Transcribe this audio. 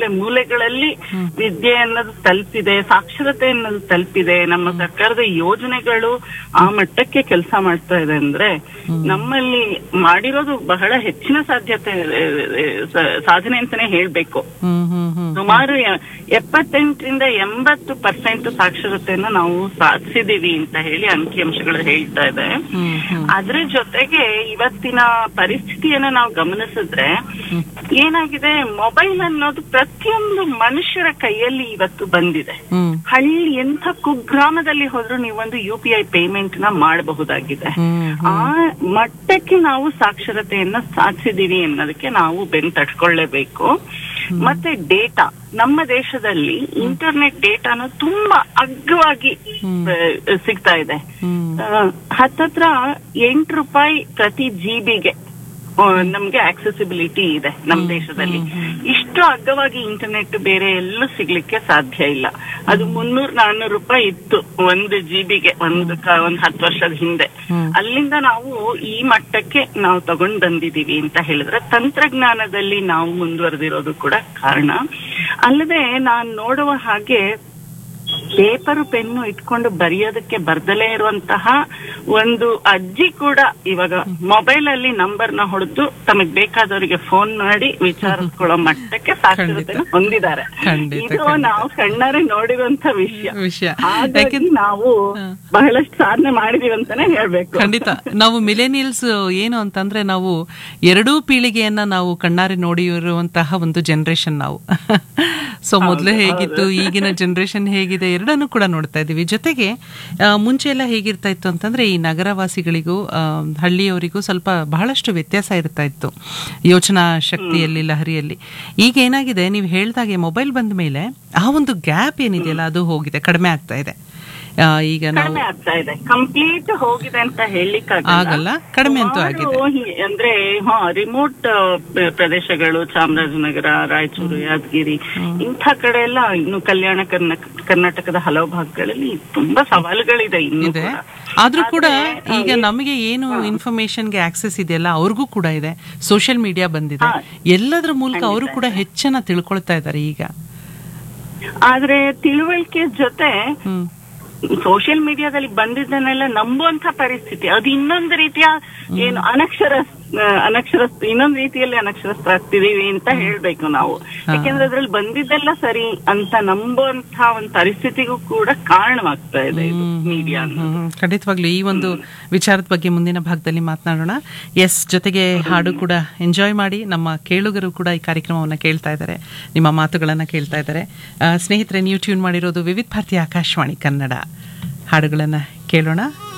ಮೂಲೆಗಳಲ್ಲಿ ವಿದ್ಯೆ ಅನ್ನೋದು ತಲುಪಿದೆ ಸಾಕ್ಷರತೆ ಅನ್ನೋದು ತಲುಪಿದೆ ನಮ್ಮ ಸರ್ಕಾರದ ಯೋಜನೆಗಳು ಆ ಮಟ್ಟಕ್ಕೆ ಕೆಲಸ ಮಾಡ್ತಾ ಇದೆ ಅಂದ್ರೆ ನಮ್ಮಲ್ಲಿ ಮಾಡಿರೋದು ಬಹಳ ಹೆಚ್ಚಿನ ಸಾಧ್ಯತೆ ಆ, ಆ, ಸ- ಸಾಧನೆ ಅಂತಾನೆ ಹೇಳ್ಬೇಕು ಹ್ಮ್ ಹ್ಮ್ ಹ್ಮ್ ಸುಮಾರು ಎ- ಎಪ್ಪತ್ತೆಂಟರಿಂದ ಎಂಬತ್ತು ಪರ್ಸೆಂಟ್ ಸಾಕ್ಷರತೆಯನ್ನ ನಾವು ಸಾಧಿಸಿದೀವಿ ಅಂತ ಹೇಳಿ ಅಂಕಿಅಂಶಗಳು ಹೇಳ್ತಾ ಇದೆ ಹ್ಮ್ ಹ್ಮ್ ಅದ್ರ ಜೊತೆಗೆ ಇವತ್ತಿನ ಪರಿಸ್ಥಿತಿಯನ್ನ ನಾವು ಗಮನಿಸಿದ್ರೆ ಏನಾಗಿದೆ ಮೊಬೈಲ್ ಅನ್ನೋದು ಪ್ರತಿಯೊಂದು ಮನುಷ್ಯರ ಕೈಯಲ್ಲಿ ಇವತ್ತು ಬಂದಿದೆ ಹ್ಮ್ ಹಳ್ಳಿ ಎಂಥ ಕುಗ್ರಾಮದಲ್ಲಿ ಹೋದ್ರೂ ನೀವೊಂದು ಯು ಪಿ ಐ ಪೇಮೆಂಟ್ ನ ಮಾಡಬಹುದಾಗಿದೆ ಹ್ಮ್ ಆ ಮಟ್ಟಕ್ಕೆ ನಾವು ಸಾಕ್ಷರತೆಯನ್ನ ಸಾಧಿಸಿದೀವಿ ಅನ್ನೋದಕ್ಕೆ ನಾವು ಬೆನ್ ತಟ್ಕೊಳ್ಳೇಬೇಕು ಮತ್ತೆ ಡೇಟಾ ನಮ್ಮ ದೇಶದಲ್ಲಿ ಇಂಟರ್ನೆಟ್ ಡೇಟಾನು ತುಂಬಾ ಅಗ್ಗವಾಗಿ ಆ, ಸಿಗ್ತಾ ಇದೆ ಹ್ಮ್ ಆ, ಹತ್ತತ್ರ ಎಂಟು ರೂಪಾಯಿ ಪ್ರತಿ ಜಿಬಿಗೆ ನಮ್ಗೆ ಆಕ್ಸೆಸಿಬಿಲಿಟಿ ಇದೆ ನಮ್ಮ ದೇಶದಲ್ಲಿ ಇಷ್ಟು ಅಗ್ಗವಾಗಿ ಇಂಟರ್ನೆಟ್ ಬೇರೆ ಎಲ್ಲೂ ಸಿಗ್ಲಿಕ್ಕೆ ಸಾಧ್ಯ ಇಲ್ಲ ಅದು ಮುನ್ನೂರ್ ನಾನ್ನೂರು ರೂಪಾಯಿ ಇತ್ತು ಒಂದು ಜಿಬಿಗೆ ಒಂದು ಕ- ಒಂದ್ ಹತ್ತು ವರ್ಷದ ಹಿಂದೆ ಅಲ್ಲಿಂದ ನಾವು ಈ ಮಟ್ಟಕ್ಕೆ ನಾವು ತಗೊಂಡ್ ಬಂದಿದೀವಿ ಅಂತ ಹೇಳಿದ್ರೆ ತಂತ್ರಜ್ಞಾನದಲ್ಲಿ ನಾವು ಮುಂದುವರೆದಿರೋದು ಕೂಡ ಕಾರಣ ಅಲ್ಲದೆ ನಾನ್ ನೋಡುವ ಹಾಗೆ ಪೇಪರ್ ಪೆನ್ನು ಇಟ್ಕೊಂಡು ಬರೆಯೋದಕ್ಕೆ ಬರ್ದಲೇ ಇರುವಂತಹ ಒಂದು ಅಜ್ಜಿ ಕೂಡ ಇವಾಗ ಮೊಬೈಲ್ ಅಲ್ಲಿ ನಂಬರ್ ನ ಹೊಡೆದು ತಮಗ್ ಬೇಕಾದವರಿಗೆ ಫೋನ್ ಮಾಡಿ ವಿಚಾರಿಸ್ಕೊಳ್ಳೋ ಮಟ್ಟಕ್ಕೆ ಸಾಕ್ಷರತೆನ ಹೊಂದಿದ್ದಾರೆ ಖಂಡಿತ, ಇದು ಖಂಡಿತ. ನಾವು ಕಣ್ಣಾರೆ ನೋಡಿರುವಂತ ವಿಷಯ ವಿಷಯ ಹಾಗಾಗಿ ಯಾಕೆಂದ್ರೆ ನಾವು ಬಹಳಷ್ಟು ಸಾಧನೆ ಮಾಡಿದೀವಿ ಅಂತಾನೆ ಹೇಳ್ಬೇಕು ಖಂಡಿತ ನಾವು ಮಿಲೇನಿಯಲ್ಸ್ ಏನು ಅಂತಂದ್ರೆ ನಾವು ಎರಡೂ ಪೀಳಿಗೆಯನ್ನ ನಾವು ಕಣ್ಣಾರೆ ನೋಡಿರುವಂತಹ ಒಂದು ಜನರೇಷನ್ ನಾವು ಸೊ ಮೊದಲು ಹೇಗಿತ್ತು ಈಗಿನ ಜನರೇಷನ್ ಹೇಗಿದೆ ಎರಡನ್ನೂ ಕೂಡ ನೋಡ್ತಾ ಇದ್ದೀವಿ ಜೊತೆಗೆ ಆ, ಮುಂಚೆ ಎಲ್ಲ ಹೇಗಿರ್ತಾ ಇತ್ತು ಅಂತಂದ್ರೆ ಈ ನಗರವಾಸಿಗಳಿಗೂ ಆ, ಹಳ್ಳಿಯವರಿಗೂ ಸ್ವಲ್ಪ ಬಹಳಷ್ಟು ವ್ಯತ್ಯಾಸ ಇರ್ತಾ ಇತ್ತು ಯೋಚನಾ ಶಕ್ತಿಯಲ್ಲಿ ಲಹರಿಯಲ್ಲಿ ಈಗ ಏನಾಗಿದೆ ನೀವು ಹೇಳ್ದಾಗೆ ಮೊಬೈಲ್ ಬಂದ ಮೇಲೆ ಆ ಒಂದು ಗ್ಯಾಪ್ ಏನಿದೆಯಲ್ಲ ಅದು ಹೋಗಿದೆ ಕಡಿಮೆ ಆಗ್ತಾ ಇದೆ ಆ, ಈಗ ನಾವು ಕಡಿಮೆ ಆಗ್ತಾ ಇದೆ ಕಂಪ್ಲೀಟ್ ಹೋಗಿದೆ ಅಂತ ಹೇಳಲಿಕ್ಕೆ ಆಗಲ್ಲ, ಕಡಿಮೆ ಅಂತೂ ಆಗಿದೆ. ಅಂದ್ರೆ ಹಾ ರಿಮೋಟ್ ಪ್ರದೇಶಗಳು ಚಾಮರಾಜನಗರ ರಾಯಚೂರು ಯಾದಗಿರಿ ಇಂಥ ಕಡೆ ಎಲ್ಲ ಇನ್ನು ಕಲ್ಯಾಣ ಕರ್ನಾ- ಕರ್ನಾಟಕದ ಹಲವು ಭಾಗಗಳಲ್ಲಿ ತುಂಬಾ ಸವಾಲುಗಳಿದೆ ಇನ್ನು ಇದೆ ಕೂಡ. ಆದ್ರೂ ಕೂಡ ಆದ್ರೆ, ಈಗ ನಮಗೆ ಏನು ಇನ್ಫಾರ್ಮೇಶನ್ಗೆ ಆಕ್ಸೆಸ್ ಇದೆಯಲ್ಲ ಅವ್ರಿಗೂ ಕೂಡ ಇದೆ ಸೋಷಿಯಲ್ ಮೀಡಿಯಾ ಬಂದಿದೆ ಎಲ್ಲದರ ಮೂಲಕ ಅವರು ಕೂಡ ಹೆಚ್ಚನ್ನ ತಿಳ್ಕೊಳ್ತಾ ಇದ್ದಾರೆ ಈಗ ಆದ್ರೆ ತಿಳುವಳಿಕೆ ಜೊತೆ ಹ್ಮ್ ಸೋಷಿಯಲ್ ಮೀಡಿಯಾದಲ್ಲಿ ಬಂದಿದ್ದನ್ನೆಲ್ಲ ನಂಬುವಂತ ಪರಿಸ್ಥಿತಿ ಅದು ಇನ್ನೊಂದು ರೀತಿಯ ಏನು ಅನಕ್ಷರ ಆ, ಅನಕ್ಷರಸ್ಥ ಇನ್ನೊಂದು ರೀತಿಯಲ್ಲಿ ಅನಕ್ಷರಸ್ಥರಾಗ್ತಿದೀವಿ ಅಂತ ಹೇಳ್ಬೇಕು ನಾವು ಯಾಕೆಂದ್ರೆ ಅದ್ರಲ್ಲಿ ಬಂದಿದ್ದೆಲ್ಲ ಸರಿ ಅಂತ ನಂಬುವಂತ ಒಂದು ಪರಿಸ್ಥಿತಿಗೂ ಕೂಡ ಕಾರಣವಾಗ್ತಾ ಇದೆ ಇದು ಮೀಡಿಯಾ ಹ್ಮ್, ಖಂಡಿತವಾಗ್ಲೂ ಈ ಒಂದು ವಿಚಾರದ ಬಗ್ಗೆ ಮುಂದಿನ ಭಾಗದಲ್ಲಿ ಮಾತನಾಡೋಣ ಎಸ್ ಜೊತೆಗೆ ಹಾಡು ಕೂಡ ಎಂಜಾಯ್ ಮಾಡಿ ನಮ್ಮ ಕೇಳುಗರು ಕೂಡ ಈ ಕಾರ್ಯಕ್ರಮವನ್ನು ಕೇಳ್ತಾ ಇದ್ದಾರೆ ನಿಮ್ಮ ಮಾತುಗಳನ್ನು ಕೇಳ್ತಾ ಇದ್ದಾರೆ ಆ, ಸ್ನೇಹಿತರೆ ನೀವು ಟ್ಯೂನ್ ಮಾಡಿರೋದು ವಿವಿಧ ಭಾರತಿ ಆಕಾಶವಾಣಿ ಕನ್ನಡ ಹಾಡುಗಳನ್ನು ಕೇಳೋಣ